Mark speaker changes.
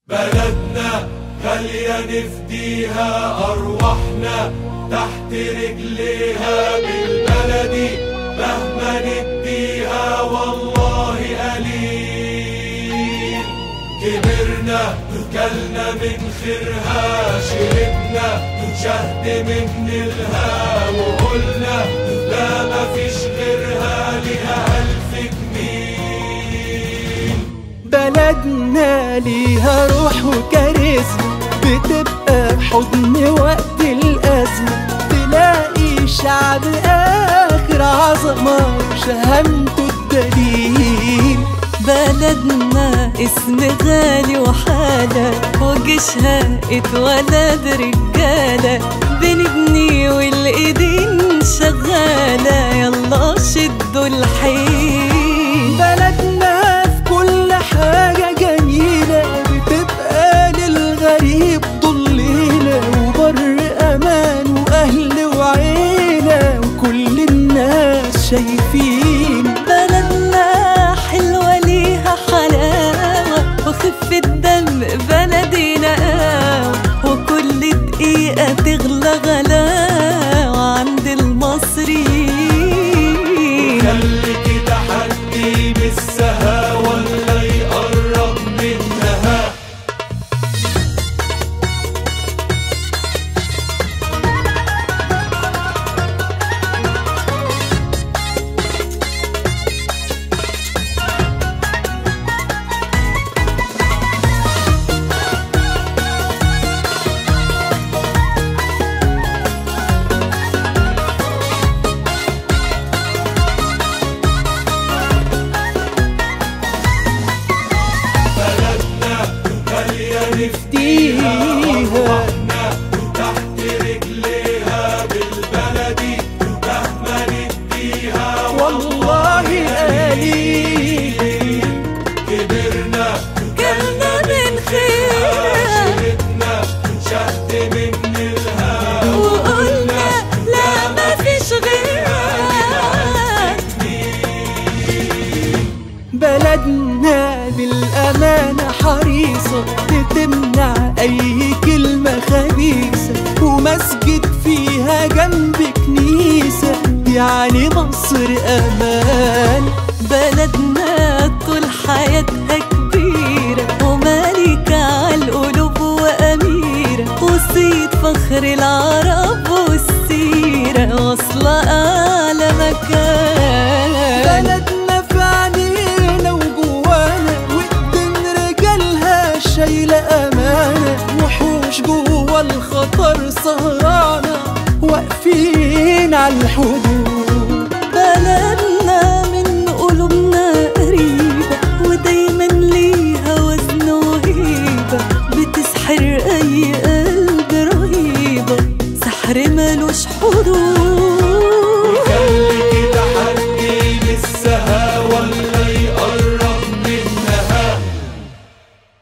Speaker 1: بلدنا غالية نفديها أرواحنا تحت رجليها بالبلدي مهما نديها والله قليل كبرنا كلنا من خيرها شربنا شهد من نيلها وقلنا لا مفيش غيرها لها ألف جميل
Speaker 2: بلدنا ليها روح وكاريزما بتبقى حضن وقت الأزمة تلاقي شعب آخر عظمة شهامته الدليل
Speaker 3: بلدنا اسم غالي وحالة وجيشها اتولد رجالة بنبني والايدين شغالة يلا شدوا الحيل
Speaker 2: بلدنا في كل حاجة جميلة بتبقى للغريب ضليلة وبر أمان وأهل وعيلة وكل الناس شايفين
Speaker 3: بلدنا حلوة ليها حلاوة وخفة دم بلدي نقاوة وكل دقيقة تغلى غلاوة عند المصريين
Speaker 1: خلي تحدي بالسها ولا يقرب منها بلدنا غالية نفديها أرواحنا تحت رجليها بالبلدي مهما نديها
Speaker 2: والله قليل
Speaker 1: كبرنا
Speaker 3: كلنا من خيرها
Speaker 1: شربنا شهد من نيلها
Speaker 3: وقلنا لا ما فيش غيرها
Speaker 2: بلدنا بالأمانة حريصة بتمنع أي كلمة خبيثة ومسجد فيها جنب كنيسة يعني مصر أمان
Speaker 3: بلدنا طول حياتها كبيرة وملكة عالقلوب وأميرة وصيت فخر العرب والسيرة واصلة أعلى مكان
Speaker 2: بلدنا في عينينا وجوانا وإيدين رجالها شايلة أمانة وحوش جوا الخطر سهرانة واقفين على الحدود